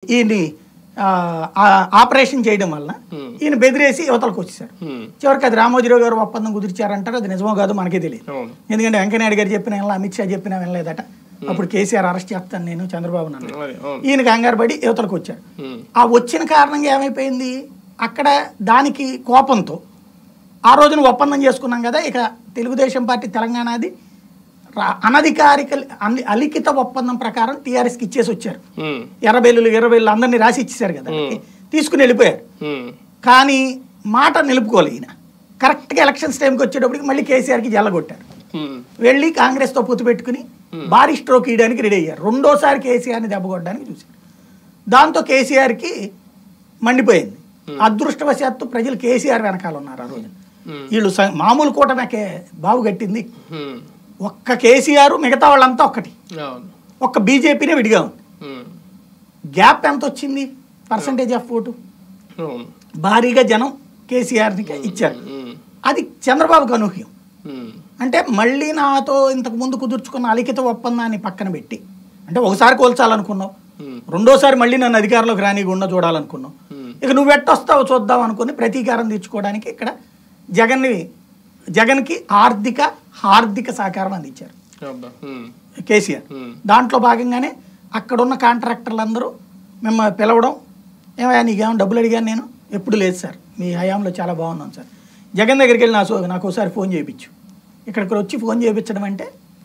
ఈయన్ని ఆ, ఆ, ఆపరేషన్ చేయడం వల్ల Hmm. ఈయన బెదిరేసి యువతలకు వచ్చేసారు ఉమ్, చివరికి అది రామోజీరావు గారు ఒప్పందం కుదిర్చారంటారు అది నిజమో కాదు మనకే తెలియదు అవును ఎందుకంటే వెంకయ్యనాయుడు గారు చెప్పిన వినలా, అమిత్ షా చెప్పిన వినలేదట అప్పుడు కేసీఆర్ అరెస్ట్ చేస్తాను నేను చంద్రబాబు నన్ను మరి అవును ఈయన కంగారు పడి యువతలకు వచ్చారు ఉమ్, ఆ వచ్చిన కారణంగా ఏమైపోయింది అక్కడ దానికి కోపంతో ఆ రోజున ఒప్పందం చేసుకున్నాం కదా ఇక తెలుగుదేశం పార్టీ తెలంగాణది రా- అనధికారిక అలి- అలిఖిత ఒప్పందం ప్రకారం టీఆర్ఎస్కి ఇచ్చేసి వచ్చారు ఉమ్, ఎర్రబెల్లులు ఇరవైళ్ళు అందరినీ రాసి ఇచ్చేసారు కదా తీసుకుని వెళ్ళిపోయారు ఉమ్, కానీ మాట నిలుపుకోలే ఈయన కరెక్ట్గా ఎలక్షన్స్ టైంకి వచ్చేటప్పటికి మళ్ళీ కేసీఆర్కి జల్లగొట్టారు ఉమ్, వెళ్ళి కాంగ్రెస్తో పొత్తు పెట్టుకుని భారీ స్ట్రోక్ ఇవ్వడానికి రెడీ అయ్యారు రెండోసారి కేసీఆర్ని దెబ్బకొట్టడానికి చూశారు దాంతో కేసీఆర్కి మండిపోయింది అదృష్టవశాత్తు ప్రజలు కేసీఆర్ వెనకాల ఉన్నారు ఆ రోజు ఉమ్, వీళ్ళు స- మామూలు కూటమికే బాబు కట్టింది ఉమ్, ఒక్క కేసీఆర్ మిగతా వాళ్ళంతా ఒక్కటి అవును ఒక్క బీజేపీనే విడిగా ఉంది ఉమ్, గ్యాప్ ఎంత వచ్చింది పర్సంటేజ్ ఆఫ్ ఓటు అవును భారీగా జనం కేసీఆర్ని ఇచ్చారు ఉమ్, అది చంద్రబాబుకు అనూహ్యం ఉమ్, అంటే మళ్ళీ నాతో ఇంతకు ముందు కుదుర్చుకున్న అలిఖిత ఒప్పందాన్ని పక్కన పెట్టి అంటే ఒకసారి కోల్చాలనుకున్నావు ఉమ్, రెండోసారి మళ్ళీ నన్ను అధికారంలోకి రానికుండా చూడాలనుకున్నావు ఉమ్, ఇక నువ్వు ఎట్టొస్తావు చూద్దాం అనుకుని ప్రతీకారం తీర్చుకోవడానికి ఇక్కడ జగన్ని జగన్కి ఆర్థిక హార్దిక సహకారం అందించారు అబ్బా, ఉమ్, కేసీఆర్ ఉమ్, దాంట్లో భాగంగానే అక్కడున్న కాంట్రాక్టర్లందరూ మిమ్మల్ని పిలవడం ఏమయ్యా నీకేమో డబ్బులు అడిగాను నేను ఎప్పుడు లేదు సార్ మీ హయాంలో చాలా బాగున్నాను సార్ జగన్ దగ్గరికి వెళ్ళి నా సో నాకు ఒకసారి ఫోన్ చేయించు ఇక్కడికి వచ్చి ఫోన్ చేయించడం అంటే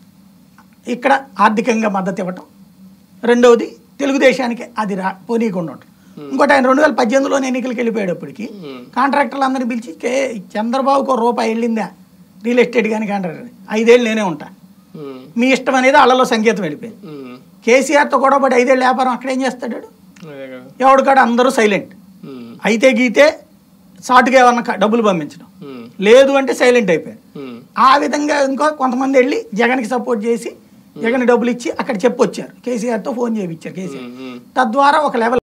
ఇక్కడ ఆర్థికంగా మద్దతు ఇవ్వటం రెండవది తెలుగుదేశానికి అది రా పోనీయకుండా ఉండటం ఇంకోటి ఆయన రెండు వేల పద్దెనిమిదిలో ఎన్నికలకు వెళ్ళిపోయేటప్పటికి ఉమ్, కాంట్రాక్టర్లు అందరినీ పిలిచి కే చంద్రబాబుకు ఒక రూపాయి వెళ్ళిందా రియల్ ఎస్టేట్ కానీ కాంట్రాక్టర్ ఐదేళ్ళు నేనే ఉంటా ఉమ్, మీ ఇష్టం అనేది వాళ్ళలో సంకేతం వెళ్ళిపోయింది ఉమ్, కేసీఆర్తో గొడవ పడి ఐదేళ్ళు వ్యాపారం అక్కడ ఏం చేస్తాడు వాడు? అదే కదా ఎవడు కాడ అందరూ సైలెంట్ ఉమ్, అయితే గీతే సాటుగా ఏమన్నా క- డబ్బులు పంపించడం ఉమ్, లేదు అంటే సైలెంట్ అయిపోయారు ఉమ్, ఆ విధంగా ఇంకో కొంతమంది వెళ్ళి జగన్కి సపోర్ట్ చేసి జగన్ డబ్బులు ఇచ్చి అక్కడ చెప్పొచ్చారు కేసీఆర్తో ఫోన్ చేయించారు కేసీఆర్ ఉమ్, ఉమ్. తద్వారా ఒక లెవెల్